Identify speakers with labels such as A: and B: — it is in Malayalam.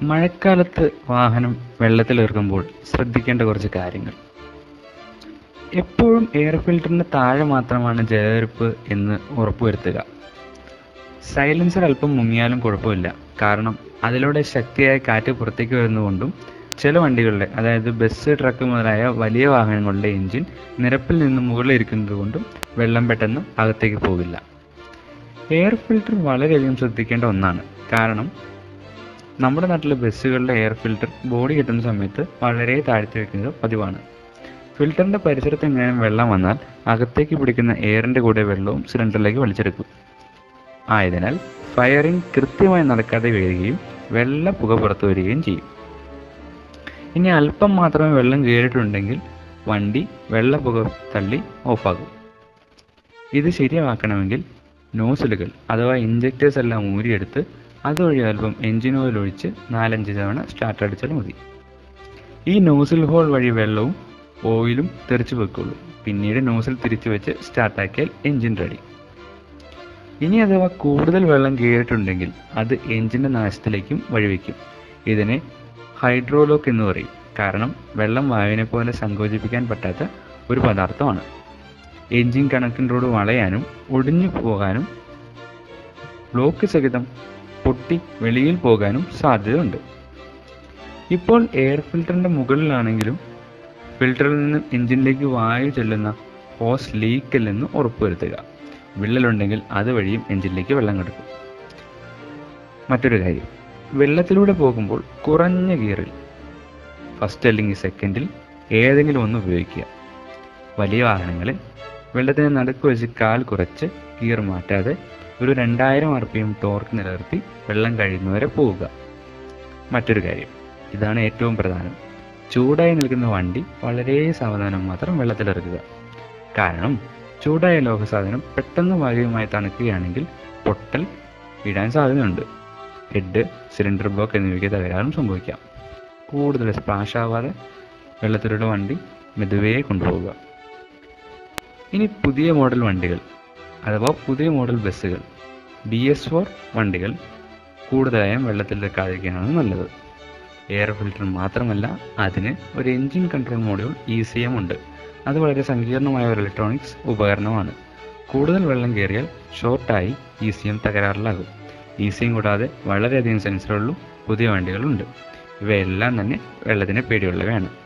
A: മഴക്കാലത്ത് വാഹനം വെള്ളത്തിലിറങ്ങുമ്പോൾ ശ്രദ്ധിക്കേണ്ട കുറച്ച് കാര്യങ്ങൾ എപ്പോഴും എയർ ഫിൽറ്ററിന് താഴെ മാത്രമാണ് ജലനിരപ്പ് എന്ന് ഉറപ്പുവരുത്തുക സൈലൻസർ അല്പം മുങ്ങിയാലും കുഴപ്പമില്ല കാരണം അതിലൂടെ ശക്തിയായ കാറ്റ് പുറത്തേക്ക് വരുന്നതുകൊണ്ടും ചില വണ്ടികളുടെ അതായത് ബസ് ട്രക്ക് മുതലായ വലിയ വാഹനങ്ങളുടെ എഞ്ചിൻ നിരപ്പിൽ നിന്ന് മുകളിൽ ഇരിക്കുന്നത് കൊണ്ടും വെള്ളം പെട്ടെന്ന് അകത്തേക്ക് പോകില്ല എയർ ഫിൽറ്റർ വളരെയധികം ശ്രദ്ധിക്കേണ്ട ഒന്നാണ് കാരണം നമ്മുടെ നാട്ടിലെ ബസ്സുകളിലെ എയർ ഫിൽറ്റർ ബോഡി കിട്ടുന്ന സമയത്ത് വളരെ താഴ്ത്തി വെക്കുന്നത് പതിവാണ് ഫിൽറ്ററിന്റെ പരിസരത്ത് എങ്ങനെയും വെള്ളം വന്നാൽ അകത്തേക്ക് പിടിക്കുന്ന എയറിന്റെ കൂടെ വെള്ളവും സിലിണ്ടറിലേക്ക് വലിച്ചെടുക്കും ആയതിനാൽ ഫയറിംഗ് കൃത്യമായി നടക്കാതെ വരികയും വെള്ള പുക പുറത്തു വരികയും ചെയ്യും ഇനി അല്പം മാത്രമേ വെള്ളം കയറിയിട്ടുണ്ടെങ്കിൽ വണ്ടി വെള്ള പുക തള്ളി ഓഫാകും ഇത് ശരിയാക്കണമെങ്കിൽ നോസിലുകൾ അഥവാ ഇഞ്ചക്ടേഴ്സ് എല്ലാം ഊരിയെടുത്ത് അതുവഴി അല്പം എഞ്ചിൻ ഓയിൽ ഒഴിച്ച് നാലഞ്ച് തവണ സ്റ്റാർട്ട് അടിച്ചാൽ മതി ഈ നോസിൽ ഹോൾ വഴി വെള്ളവും ഓയിലും തെറിച്ചു വെക്കുള്ളൂ പിന്നീട് നോസിൽ തിരിച്ചു വെച്ച് സ്റ്റാർട്ടാക്കിയാൽ എഞ്ചിൻ റെഡി ഇനി അഥവാ കൂടുതൽ വെള്ളം കയറിയിട്ടുണ്ടെങ്കിൽ അത് എഞ്ചിൻ്റെ നാശത്തിലേക്കും വഴിവെക്കും ഇതിനെ ഹൈഡ്രോലോക്ക് എന്ന് പറയും കാരണം വെള്ളം വായുവിനെ പോലെ സങ്കോചിപ്പിക്കാൻ പറ്റാത്ത ഒരു പദാർത്ഥമാണ് എഞ്ചിൻ കണക്റ്റിംഗ് റോഡ് വളയാനും ഒടിഞ്ഞു പോകാനും ബ്ലോക്ക് സഹിതം പൊട്ടി വെളിയിൽ പോകാനും സാധ്യതയുണ്ട് ഇപ്പോൾ എയർ ഫിൽറ്ററിന്റെ മുകളിലാണെങ്കിലും ഫിൽറ്ററിൽ നിന്ന് എഞ്ചിനിലേക്ക് വായു ചെല്ലുന്ന ഹോസ് ലീക്കില്ലെന്ന് ഉറപ്പുവരുത്തുക വിള്ളലുണ്ടെങ്കിൽ അതുവഴിയും എഞ്ചിനിലേക്ക് വെള്ളം കിടക്കും മറ്റൊരു കാര്യം വെള്ളത്തിലൂടെ പോകുമ്പോൾ കുറഞ്ഞ ഗിയറിൽ ഫസ്റ്റ് അല്ലെങ്കിൽ സെക്കൻഡിൽ ഏതെങ്കിലും ഒന്ന് ഉപയോഗിക്കുക വലിയ വാഹനങ്ങളിൽ വെള്ളത്തിന് നടുക്ക് വെച്ച് കാൽ കുറച്ച് ഗിയർ മാറ്റാതെ ഒരു രണ്ടായിരം ആർ പി എം ടോർക്ക് നിലനിർത്തി വെള്ളം കഴിയുന്നവരെ പോവുക മറ്റൊരു കാര്യം ഇതാണ് ഏറ്റവും പ്രധാനം ചൂടായി നിൽക്കുന്ന വണ്ടി വളരെ സാവധാനം മാത്രം വെള്ളത്തിലിറക്കുക കാരണം ചൂടായ ലോഹസാധനം പെട്ടെന്ന് വായുവുമായി തണുക്കുകയാണെങ്കിൽ പൊട്ടൽ വീഴാൻ സാധ്യതയുണ്ട് ഹെഡ് സിലിണ്ടർ ബ്ലോക്ക് എന്നിവയ്ക്ക് തകരാറും സംഭവിക്കാം കൂടുതൽ സ്പ്ലാഷ് ആവാതെ വെള്ളത്തിലുള്ള വണ്ടി മെതുവേ കൊണ്ടുപോവുക ഇനി പുതിയ മോഡൽ വണ്ടികൾ അഥവാ പുതിയ മോഡൽ ബസ്സുകൾ ബി എസ് ഫോർ വണ്ടികൾ കൂടുതലായും വെള്ളത്തിൽ വെക്കാതിരിക്കുകയാണ് നല്ലത് എയർ ഫിൽറ്റർ മാത്രമല്ല അതിന് ഒരു engine control module E C M ഉണ്ട് അത് വളരെ സങ്കീർണമായ ഒരു ഇലക്ട്രോണിക്സ് ഉപകരണമാണ് കൂടുതൽ വെള്ളം കയറിയാൽ ഷോർട്ടായി ഇ സി എം തകരാറിലാകും ഇ സി എം കൂടാതെ വളരെയധികം സെൻസറുകളും പുതിയ വണ്ടികളുണ്ട് ഇവയെല്ലാം തന്നെ വെള്ളത്തിന് പേടിയുള്ളവയാണ്